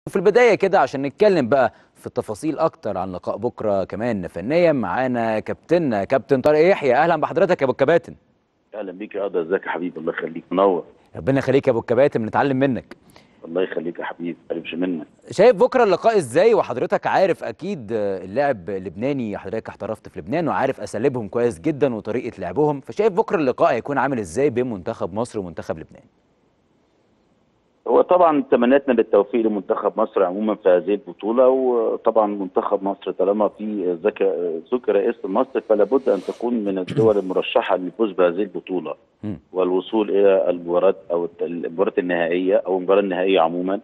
في البدايه كده عشان نتكلم بقى في التفاصيل اكتر عن لقاء بكره كمان فنيا معانا كابتننا كابتن طارق يحيى اهلا بحضرتك يا ابو الكباتن اهلا بيك يا قدر ازيك يا حبيبي الله يخليك منور ربنا يخليك يا ابو الكباتن بنتعلم منك الله يخليك يا حبيبي ما قربش منك شايف بكره اللقاء ازاي وحضرتك عارف اكيد اللاعب اللبناني حضرتك احترفت في لبنان وعارف اساليبهم كويس جدا وطريقه لعبهم فشايف بكره اللقاء هيكون عامل ازاي بين منتخب مصر ومنتخب لبنان هو طبعا تمنياتنا بالتوفيق لمنتخب مصر عموما في هذه البطوله وطبعا منتخب مصر طالما في ذكر ذكر اسم مصر فلا بد ان تكون من الدول المرشحه للفوز بهذه البطوله م. والوصول الى المباراه او المباراه النهائيه او المباراه النهائيه عموما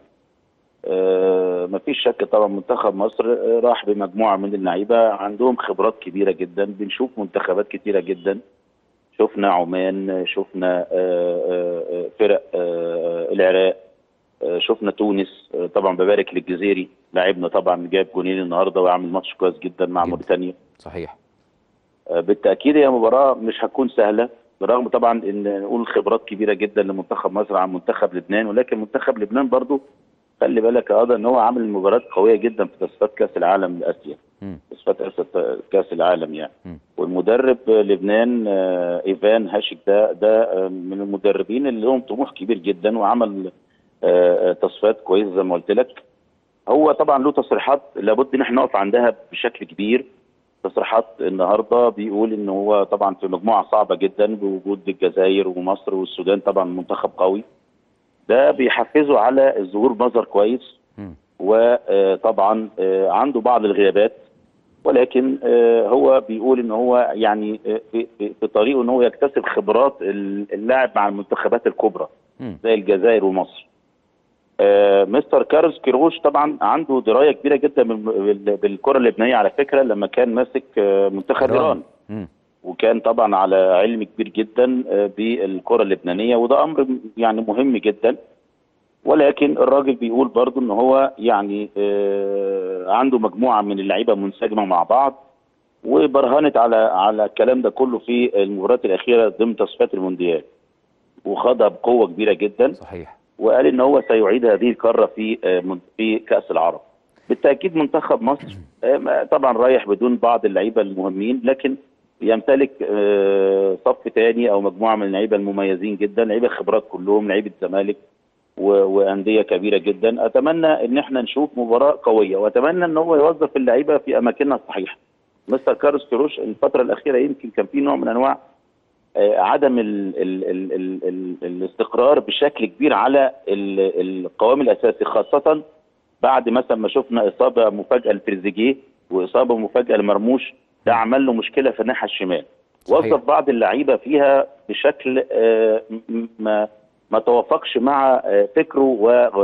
آه مفيش شك طبعا منتخب مصر آه، راح بمجموعه من اللعيبه عندهم خبرات كبيره جدا بنشوف منتخبات كتيره جدا شفنا عمان شفنا آه، آه، آه، فرق آه، العراق آه، شفنا تونس آه، طبعا ببارك للجزيري لاعبنا طبعا جاب جونين النهارده وعامل ماتش كويس جدا مع جدا. موريتانيا صحيح آه، بالتاكيد هي مباراه مش هتكون سهله بالرغم طبعا ان نقول خبرات كبيره جدا لمنتخب مصر عن منتخب لبنان ولكن منتخب لبنان برضو خلي بالك يا قدر ان هو عامل مباراه قويه جدا في تصفيات كاس العالم لاسيا مم. تصفيات آسيا- كاس العالم يعني مم. والمدرب لبنان آه، ايفان هاشك ده ده آه، من المدربين اللي لهم طموح كبير جدا وعمل آه، آه، تصفيات كويسه زي ما قلت لك هو طبعا له تصريحات لابد ان احنا نقف عندها بشكل كبير تصريحات النهارده بيقول ان هو طبعا في مجموعه صعبه جدا بوجود الجزائر ومصر والسودان طبعا منتخب قوي ده بيحفزه على الظهور بنظر كويس مم. وطبعا عنده بعض الغيابات ولكن آه، هو بيقول ان هو يعني آه، في في- في طريقه ان هو يكتسب خبرات اللاعب مع المنتخبات الكبرى مم. زي الجزائر ومصر. آه، مستر كارلوس كيروش طبعا عنده درايه كبيره جدا بال- بال- بالكره اللبنانيه على فكره لما كان ماسك آه، منتخب ايران مم. وكان طبعا على علم كبير جدا آه، بالكره اللبنانيه وده امر يعني مهم جدا ولكن الراجل بيقول برضو ان هو يعني آه، عنده مجموعه من اللعيبه منسجمه مع بعض وبرهنت على على الكلام ده كله في المباريات الاخيره ضمن تصفيات المونديال وخاضها بقوه كبيره جدا صحيح وقال ان هو سيعيد هذه القاره في آه، من- في كاس العرب. بالتاكيد منتخب مصر آه، طبعا رايح بدون بعض اللعيبه المهمين لكن يمتلك آه، صف ثاني او مجموعه من اللعيبه المميزين جدا لعيبه خبرات كلهم لعيبه الزمالك و- وانديه كبيره جدا اتمنى ان احنا نشوف مباراه قويه واتمنى ان هو يوظف اللعيبه في اماكنها الصحيحه. مستر كارلوس كيروش الفتره الاخيره يمكن كان في نوع من انواع آه، عدم ال ال ال ال ال الاستقرار بشكل كبير على ال- القوام الاساسي خاصه بعد مثلا ما شفنا اصابه مفاجاه لتريزيجيه واصابه مفاجاه لمرموش ده عمل له مشكله في الناحيه الشمال صحيح. وظف بعض اللعيبه فيها بشكل آه، م- ما ما توافقش مع آه، فكره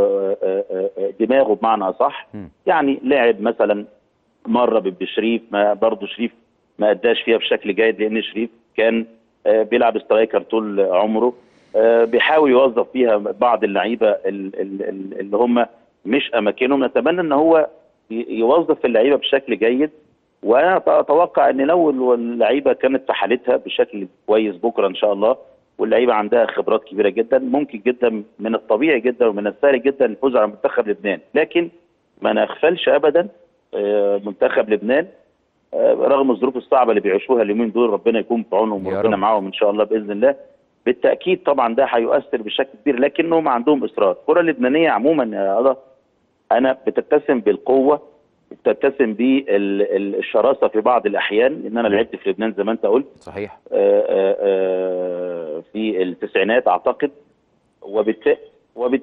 ودماغه بمعنى اصح مم. يعني لعب مثلا مره بشريف ما برضه شريف ما اداش فيها بشكل جيد لان شريف كان آه، بيلعب سترايكر طول عمره آه، بيحاول يوظف فيها بعض اللعيبه ال- ال- ال- اللي هم مش اماكنهم نتمنى ان هو ي- يوظف اللعيبه بشكل جيد وانا اتوقع ان لو اللعيبه كانت في حالتها بشكل كويس بكره ان شاء الله واللعيبه عندها خبرات كبيره جدا ممكن جدا من الطبيعي جدا ومن السهل جدا الفوز على منتخب لبنان لكن ما نغفلش ابدا آه، منتخب لبنان آه، رغم الظروف الصعبه اللي بيعيشوها اليومين دول ربنا يكون في عونهم يا وربنا رب. معاهم ان شاء الله باذن الله بالتاكيد طبعا ده هيؤثر بشكل كبير لكنهم عندهم اصرار الكره اللبنانيه عموما يا الله انا بتتسم بالقوه بتتسم بالشراسه في بعض الاحيان ان انا لعبت في لبنان زي ما انت قلت صحيح آه، آه، آه، في التسعينات اعتقد وبالتالي وبت...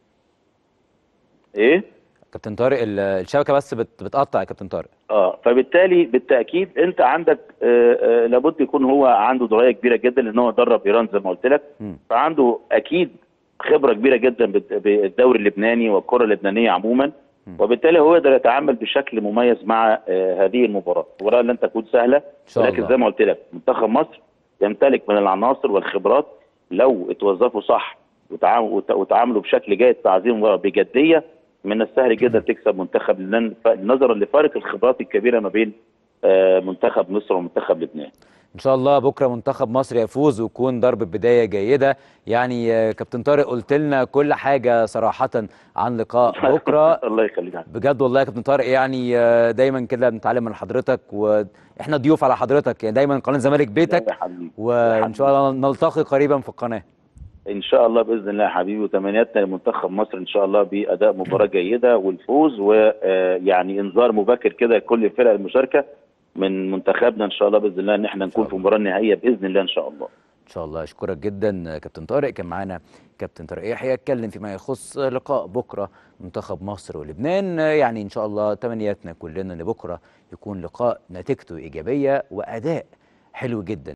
ايه كابتن طارق ال- الشبكه بس بت- بتقطع يا كابتن طارق اه فبالتالي بالتاكيد انت عندك آه آه لابد يكون هو عنده درايه كبيره جدا لان هو درب ايران زي ما قلت لك مم. فعنده اكيد خبره كبيره جدا بالد- بالدوري اللبناني والكره اللبنانيه عموما مم. وبالتالي هو يقدر يتعامل بشكل مميز مع آه هذه المباراه المباراه لن تكون سهله ان شاء ولكن الله زي ما قلت لك منتخب مصر يمتلك من العناصر والخبرات لو اتوظفوا صح وتعاملوا وت- وتعاملوا بشكل جيد في هذه المباراه بجديه من السهل جدا تكسب منتخب لبنان ف- نظرا لفارق الخبرات الكبيره ما بين آه، منتخب مصر ومنتخب لبنان ان شاء الله بكره منتخب مصر يفوز ويكون ضربه بدايه جيده يعني آه، كابتن طارق قلت لنا كل حاجه صراحه عن لقاء بكره الله يخليك بجد والله يا كابتن طارق يعني آه، دايما كده بنتعلم من حضرتك واحنا ضيوف على حضرتك يعني دايما قناه الزمالك يا بيتك حبيبي وان شاء الله نلتقي قريبا في القناه ان شاء الله باذن الله يا حبيبي وتمنياتنا لمنتخب مصر ان شاء الله باداء مباراه جيده والفوز ويعني انذار مبكر كده لكل الفرق المشاركه من منتخبنا ان شاء الله باذن الله ان احنا نكون في المباراه النهائيه باذن الله ان شاء الله ان شاء الله اشكرك جدا كابتن طارق كان معانا كابتن طارق يحيى اتكلم فيما يخص لقاء بكره منتخب مصر ولبنان يعني ان شاء الله تمنياتنا كلنا ان بكره يكون لقاء نتيجته ايجابيه واداء حلو جدا